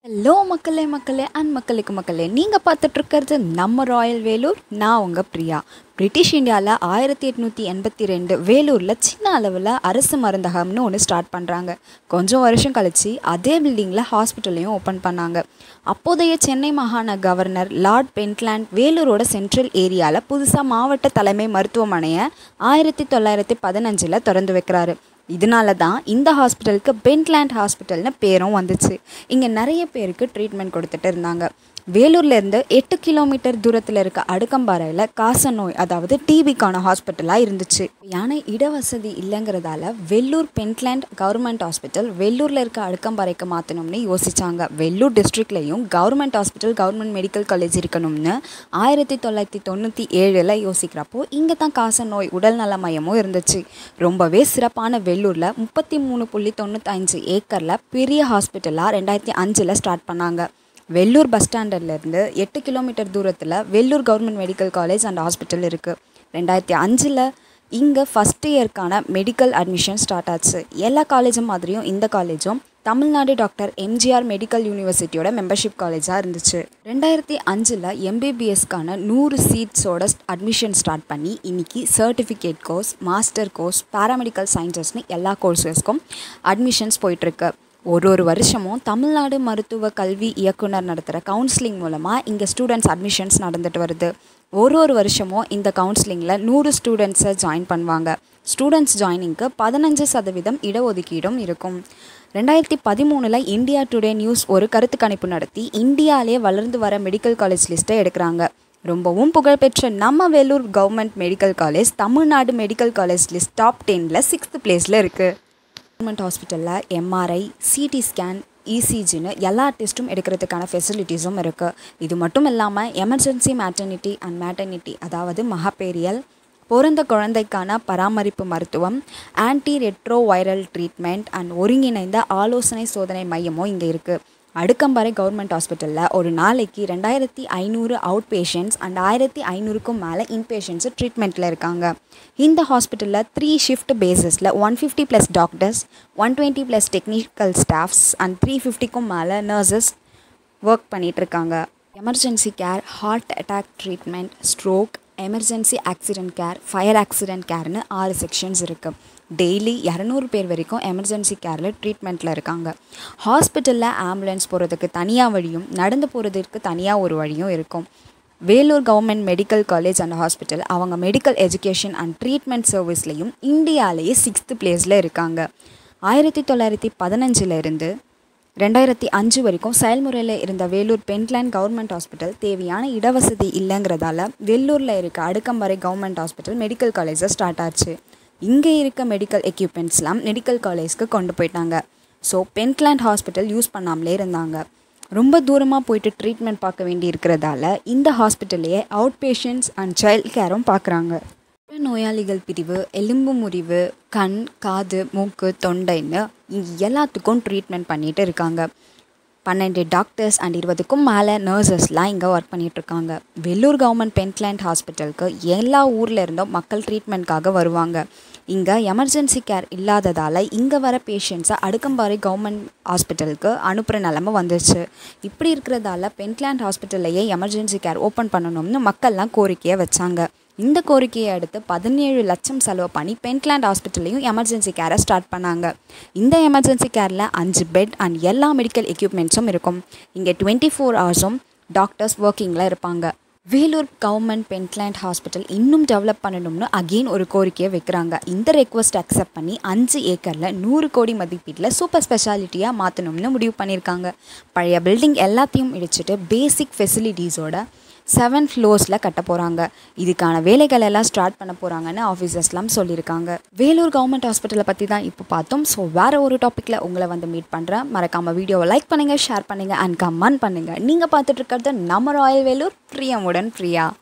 hello மக்களே மக்களே and மக்களுக்கு மக்களே நீங்கள் பார்த்துட்டு இருக்கிறது நம்ம ராயல் வேலூர் நான் உங்கள் பிரியா பிரிட்டிஷ் இந்தியாவில் ஆயிரத்தி எட்நூற்றி எண்பத்தி ரெண்டு வேலூரில் சின்ன அளவில் அரசு மருந்தகம்னு ஒன்று ஸ்டார்ட் பண்ணுறாங்க கொஞ்சம் வருஷம் கழித்து அதே பில்டிங்கில் ஹாஸ்பிட்டலையும் ஓப்பன் பண்ணாங்க அப்போதைய சென்னை மாகாண கவர்னர் லார்ட் பென்ட்லேண்ட் வேலூரோட சென்ட்ரல் ஏரியாவில் புதுசாக மாவட்ட தலைமை மருத்துவமனையை ஆயிரத்தி தொள்ளாயிரத்தி பதினஞ்சில் திறந்து வைக்கிறாரு இதனால தான் இந்த ஹாஸ்பிட்டலுக்கு பென்ட்லேண்ட் ஹாஸ்பிட்டல்னு பேரும் வந்துச்சு இங்கே நிறைய பேருக்கு ட்ரீட்மெண்ட் கொடுத்துட்டு இருந்தாங்க வேலூர்லேருந்து எட்டு கிலோமீட்டர் தூரத்தில் இருக்க அடுக்கம்பாறையில் காசநோய் அதாவது டிபிக்கான ஹாஸ்பிட்டலாக இருந்துச்சு யானை இடவசதி இல்லைங்கிறதால வெள்ளூர் பென்ட்லேண்ட் கவர்மெண்ட் ஹாஸ்பிட்டல் வெள்ளூரில் இருக்க அடுக்கம்பாறைக்கு மாற்றணும்னு யோசிச்சாங்க வெள்ளூர் டிஸ்ட்ரிக்ட்லேயும் government hospital government medical college இருக்கணும்னு ஆயிரத்தி தொள்ளாயிரத்தி தொண்ணூற்றி ஏழில் யோசிக்கிறப்போ இங்கே தான் காசநோய் உடல்நல மையமும் இருந்துச்சு ரொம்பவே சிறப்பான வெள்ளூரில் முப்பத்தி மூணு புள்ளி தொண்ணூத்தஞ்சு ஏக்கரில் பெரிய ஹாஸ்பிட்டலாக ரெண்டாயிரத்தி அஞ்சில் ஸ்டார்ட் பண்ணாங்க வெள்ளூர் பஸ் ஸ்டாண்டர்ட்லேருந்து எட்டு கிலோமீட்டர் தூரத்தில் Vellore government medical college and hospital இருக்குது ரெண்டாயிரத்தி அஞ்சில் இங்கே ஃபஸ்ட் இயர்க்கான மெடிக்கல் அட்மிஷன் ஸ்டார்ட் ஆச்சு எல்லா காலேஜும் மாதிரியும் இந்த காலேஜும் தமிழ்நாடு டாக்டர் எம்ஜிஆர் மெடிக்கல் யூனிவர்சிட்டியோட மெம்பர்ஷிப் காலேஜாக இருந்துச்சு ரெண்டாயிரத்தி அஞ்சில் எம்பிபிஎஸ்க்கான நூறு சீட்ஸோட அட்மிஷன் ஸ்டார்ட் பண்ணி இன்னைக்கு certificate course master course paramedical சயின்சஸ்னு எல்லா கோர்சஸ்க்கும் அட்மிஷன்ஸ் போயிட்டுருக்கு ஒரு ஒரு வருஷமும் தமிழ்நாடு மருத்துவ கல்வி இயக்குனர் நடத்துகிற கவுன்சிலிங் மூலமாக இங்கே ஸ்டூடெண்ட்ஸ் அட்மிஷன்ஸ் நடந்துட்டு வருது ஒரு ஒரு வருஷமும் இந்த கவுன்சிலிங்கில் நூறு ஸ்டூடெண்ட்ஸை ஜாயின் பண்ணுவாங்க ஸ்டூடெண்ட்ஸ் ஜாயினிங்க்கு பதினஞ்சு சதவீதம் இடஒதுக்கீடும் இருக்கும் ரெண்டாயிரத்தி பதிமூணில் இந்தியா டுடே நியூஸ் ஒரு கருத்து கணிப்பு நடத்தி இந்தியாவிலே வளர்ந்து வர மெடிக்கல் காலேஜ் லிஸ்ட்டை எடுக்கிறாங்க ரொம்பவும் புகழ்பெற்ற நம்ம Vellore government medical college Tamil Nadu medical college list top டெனில் சிக்ஸ்த் பிளேஸில் இருக்குது கவர்மெண்ட் ஹாஸ்பிட்டலில் எம்ஆர்ஐ சிடி ஸ்கேன் இசிஜின்னு எல்லா டெஸ்ட்டும் எடுக்கிறதுக்கான ஃபெசிலிட்டிஸும் இருக்குது இது மட்டும் இல்லாமல் எமர்ஜென்சி மேட்டர்னிட்டி அண்ட் மேட்டர்னிட்டி அதாவது மகப்பேரியல் பிறந்த குழந்தைக்கான பராமரிப்பு மருத்துவம் antiretroviral treatment and ஒருங்கிணைந்த ஆலோசனை சோதனை மையமும் இங்கே இருக்குது அடுக்கம்பாறை கவர்மெண்ட் ஹாஸ்பிட்டலில் ஒரு நாளைக்கு ரெண்டாயிரத்தி ஐநூறு அவுட் பேஷண்ட்ஸ் அண்ட் ஆயிரத்தி ஐநூறுக்கும் மேலே இன்பேஷண்ட்ஸு ட்ரீட்மெண்ட்டில் இருக்காங்க இந்த ஹாஸ்பிட்டலில் த்ரீ ஷிஃப்ட் பேசிஸில் one fifty plus doctors one twenty plus technical staffs and three ஃபிஃப்டிக்கும் மேலே நர்சஸ் ஒர்க் பண்ணிகிட்ருக்காங்க emergency care heart attack treatment stroke emergency accident care fire accident கேர்னு ஆறு செக்ஷன்ஸ் இருக்குது டெய்லி இரநூறு பேர் வரைக்கும் எமர்ஜென்சி கேரில் ட்ரீட்மெண்ட்டில் இருக்காங்க ஹாஸ்பிட்டலில் ஆம்புலன்ஸ் போகிறதுக்கு தனியாக வழியும் நடந்து போகிறதுக்கு தனியாக ஒரு வழியும் இருக்கும் Vellore government medical college and hospital அவங்க மெடிக்கல் எஜுகேஷன் அண்ட் ட்ரீட்மெண்ட் சர்வீஸ்லேயும் இந்தியாவிலேயே சிக்ஸ்த்து பிளேஸில் இருக்காங்க ஆயிரத்தி தொள்ளாயிரத்தி பதினஞ்சில் இருந்து ரெண்டாயிரத்தி அஞ்சு வரைக்கும் செயல்முறையில் இருந்த வேலூர் பென்ட்லேண்ட் கவர்மெண்ட் ஹாஸ்பிட்டல் தேவையான இடவசதி இல்லைங்கிறதால வெள்ளூரில் இருக்க அடுக்கம்பறை கவர்மெண்ட் ஹாஸ்பிட்டல் மெடிக்கல் காலேஜை ஸ்டார்ட் ஆச்சு இங்கே இருக்க மெடிக்கல் எக்யூப்மெண்ட்ஸ்லாம் மெடிக்கல் காலேஜ்க்கு கொண்டு போயிட்டாங்க ஸோ பென்ட்லேண்ட் ஹாஸ்பிட்டல் யூஸ் பண்ணாமலே இருந்தாங்க ரொம்ப தூரமாக போயிட்டு ட்ரீட்மெண்ட் பார்க்க வேண்டி இருக்கிறதால இந்த ஹாஸ்பிட்டல்லையே அவுட் பேஷண்ட்ஸ் அண்ட் சைல்ட் கேரும் பார்க்குறாங்க நோயாளிகள் பிரிவு எலும்பு முறிவு கண் காது மூக்கு தொண்டைன்னு இங்கே எல்லாத்துக்கும் ட்ரீட்மெண்ட் பண்ணிகிட்டு இருக்காங்க பன்னெண்டு டாக்டர்ஸ் அண்ட் இருபதுக்கும் மேலே நர்சஸ்லாம் இங்கே ஒர்க் பண்ணிகிட்ருக்காங்க வெள்ளூர் கவர்மெண்ட் பென்ட்லேண்ட் ஹாஸ்பிட்டலுக்கு எல்லா ஊரில் இருந்தும் மக்கள் ட்ரீட்மெண்ட்காக வருவாங்க இங்கே எமர்ஜென்சி கேர் இல்லாததால் இங்கே வர பேஷண்ட்ஸை அடுக்கம்பாறை கவர்மெண்ட் ஹாஸ்பிட்டலுக்கு அனுப்புகிற நிலமை வந்துச்சு இப்படி இருக்கிறதால பென்ட்லேண்ட் ஹாஸ்பிட்டல்லையே எமர்ஜென்சி கேர் ஓப்பன் பண்ணணும்னு மக்கள்லாம் கோரிக்கையை வச்சாங்க இந்த கோரிக்கையை அடுத்து பதினேழு லட்சம் செலவு பண்ணி பென்ட்லேண்ட் ஹாஸ்பிட்டல்லையும் எமர்ஜென்சி கேரை ஸ்டார்ட் பண்ணாங்க இந்த எமர்ஜென்சி கேரில் அஞ்சு பெட் அண்ட் எல்லா மெடிக்கல் எக்யூப்மெண்ட்ஸும் இருக்கும் இங்கே டுவெண்ட்டி ஃபோர் ஹவர்ஸும் டாக்டர்ஸ் ஒர்க்கிங்கில் இருப்பாங்க வேலூர் கவர்மெண்ட் பென்ட்லேண்ட் ஹாஸ்பிட்டல் இன்னும் டெவலப் பண்ணணும்னு அகெயின் ஒரு கோரிக்கையை வைக்கிறாங்க இந்த ரெக்வஸ்ட் அக்செப்ட் பண்ணி அஞ்சு ஏக்கரில் நூறு கோடி மதிப்பீட்டில் சூப்பர் ஸ்பெஷாலிட்டியாக மாற்றணும்னு முடிவு பண்ணியிருக்காங்க பழைய பில்டிங் எல்லாத்தையும் இடிச்சிட்டு பேசிக் ஃபெசிலிட்டிஸோட செவன் ஃப்ளோர்ஸில் கட்ட போகிறாங்க இதுக்கான வேலைகள் எல்லாம் ஸ்டார்ட் பண்ண போகிறாங்கன்னு ஆஃபீஸர்ஸ்லாம் சொல்லியிருக்காங்க வேலூர் கவர்மெண்ட் ஹாஸ்பிட்டலை பற்றி தான் இப்போ பார்த்தோம் ஸோ வேறு ஒரு டாப்பிக்கில் உங்களை வந்து மீட் பண்ணுறேன் மறக்காமல் வீடியோவை லைக் பண்ணுங்கள் ஷேர் பண்ணுங்கள் அண்ட் கமெண்ட் பண்ணுங்கள் நீங்கள் பார்த்துட்டு இருக்கிறது நம்ம ராயல் வேலூர் பிரியமுடன் பிரியா